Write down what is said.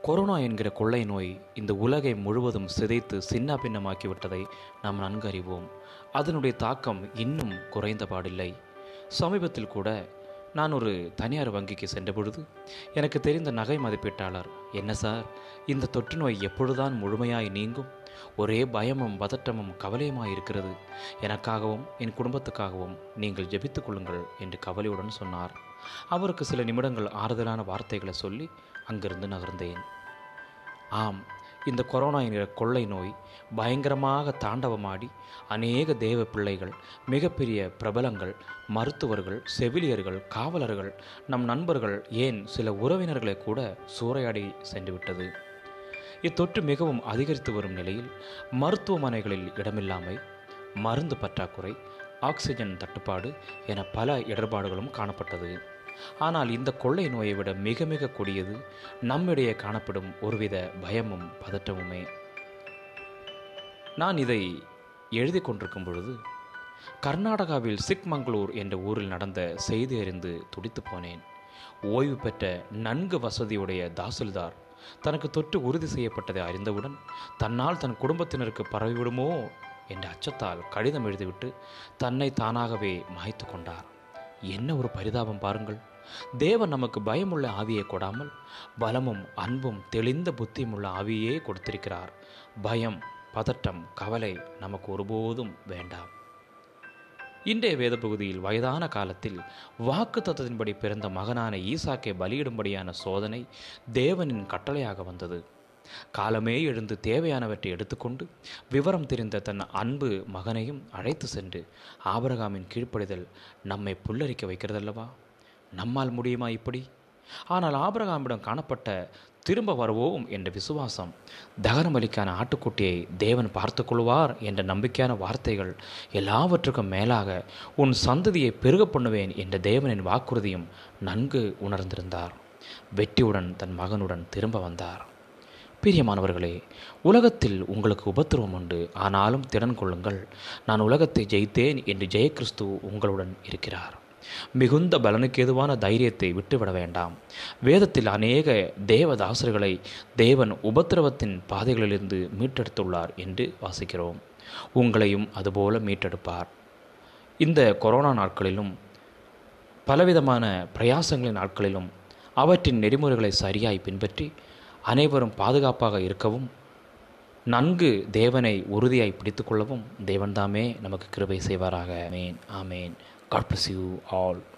corona என்கிற கொள்ளை நோய் இந்த உலகை முழுவதும் சிதைத்து சின்ன பின்னமாக்கிவிட்டதை நாம் நன்கு அறிவோம் அதனுடைய தாக்கம் இன்னும் குறைந்த பாடில்லை சமீபத்தில் கூட நான் ஒரு தனியார் வங்கிக்கு சென்ற பொழுது எனக்கு தெரிந்த நகை மதிப்பீட்டாளர் என்ன சார் இந்த தொற்று நோய் எப்பொழுதுதான் முழுமையாய் நீங்கும் ஒரே பயமும் பதட்டமும் கவலையுமாய் இருக்கிறது எனக்காகவும் என் குடும்பத்துக்காகவும் நீங்கள் ஜெபித்துக் கொள்ளுங்கள் என்று கவலையுடன் சொன்னார் அவருக்கு சில நிமிடங்கள் ஆறுதலான வார்த்தைகளை சொல்லி அங்கிருந்து நகர்ந்தேன் ஆம் இந்த கொரோனா என்கிற கொள்ளை நோய் பயங்கரமாக தாண்டவமாடி அநேக தேவ பிள்ளைகள் மிகப்பெரிய பிரபலங்கள் மருத்துவர்கள் செவிலியர்கள் காவலர்கள் நம் நண்பர்கள் ஏன் சில உறவினர்களை கூட சூறையாடி சென்றுவிட்டது இத்தொற்று மிகவும் அதிகரித்து வரும் நிலையில் மருத்துவமனைகளில் இடமில்லாமை மருந்து பற்றாக்குறை ஆக்சிஜன் தட்டுப்பாடு என பல இடர்பாடுகளும் காணப்பட்டது ஆனால் இந்த கொள்ளை நோயை விட மிக மிக கொடியது நம்மிடையே காணப்படும் ஒருவித பயமும் பதட்டமுமே நான் இதை எழுதி கொண்டிருக்கும் பொழுது கர்நாடகாவில் சிக்மங்களூர் என்ற ஊரில் நடந்த செய்தி அறிந்து துடித்து போனேன் ஓய்வு பெற்ற நன்கு வசதியுடைய தாசில்தார் தனக்கு தொற்று உறுதி செய்யப்பட்டதை அறிந்தவுடன் தன்னால் தன் குடும்பத்தினருக்கு பரவிவிடுமோ என்ற அச்சத்தால் கடிதம் எழுதிவிட்டு தன்னை தானாகவே மாய்த்து கொண்டார் என்ன ஒரு பரிதாபம் பாருங்கள் தேவன் நமக்கு பயமுள்ள ஆவியை கொடாமல் பலமும் அன்பும் தெளிந்த புத்தியும் உள்ள ஆவியே கொடுத்திருக்கிறார் பயம் பதட்டம் கவலை நமக்கு ஒருபோதும் வேண்டாம் இன்றைய வேத பகுதியில் வயதான காலத்தில் வாக்கு தத்துவத்தின்படி பிறந்த மகனான ஈசாக்கை பலியிடும்படியான சோதனை தேவனின் கட்டளையாக வந்தது காலமே எழுந்து தேவையானவற்றை எடுத்துக்கொண்டு விவரம் தெரிந்த தன் அன்பு மகனையும் அழைத்து சென்று ஆபரகாமின் கீழ்ப்படிதல் நம்மை புல்லரிக்க வைக்கிறதல்லவா நம்மால் முடியுமா இப்படி ஆனால் ஆபரகாமிடம் காணப்பட்ட திரும்ப வருவோம் என்ற விசுவாசம் தகனபலிக்கான ஆட்டுக்குட்டியை தேவன் பார்த்து கொள்வார் என்ற நம்பிக்கையான வார்த்தைகள் எல்லாவற்றுக்கும் மேலாக உன் சந்ததியை பெருக பண்ணுவேன் என்ற தேவனின் வாக்குறுதியும் நன்கு உணர்ந்திருந்தார் வெற்றியுடன் தன் மகனுடன் திரும்ப வந்தார் பிரியமானவர்களே உலகத்தில் உங்களுக்கு உபத்திரவம் உண்டு ஆனாலும் திறன் கொள்ளுங்கள் நான் உலகத்தை ஜெயித்தேன் என்று ஜெயகிறிஸ்து உங்களுடன் இருக்கிறார் மிகுந்த பலனுக்கு ஏதுவான தைரியத்தை விட்டுவிட வேண்டாம் வேதத்தில் அநேக தேவதாசர்களை தேவன் உபத்திரவத்தின் பாதைகளிலிருந்து மீட்டெடுத்துள்ளார் என்று வாசிக்கிறோம் உங்களையும் அதுபோல மீட்டெடுப்பார் இந்த கொரோனா நாட்களிலும் பலவிதமான பிரயாசங்களின் நாட்களிலும் அவற்றின் நெறிமுறைகளை சரியாய் பின்பற்றி அனைவரும் பாதுகாப்பாக இருக்கவும் நன்கு தேவனை உறுதியாய் பிடித்து கொள்ளவும் தேவன்தாமே நமக்கு கிருபை செய்வாராக ஆமேன் ஆமேன் காட் பிளஸ் யூ ஆல்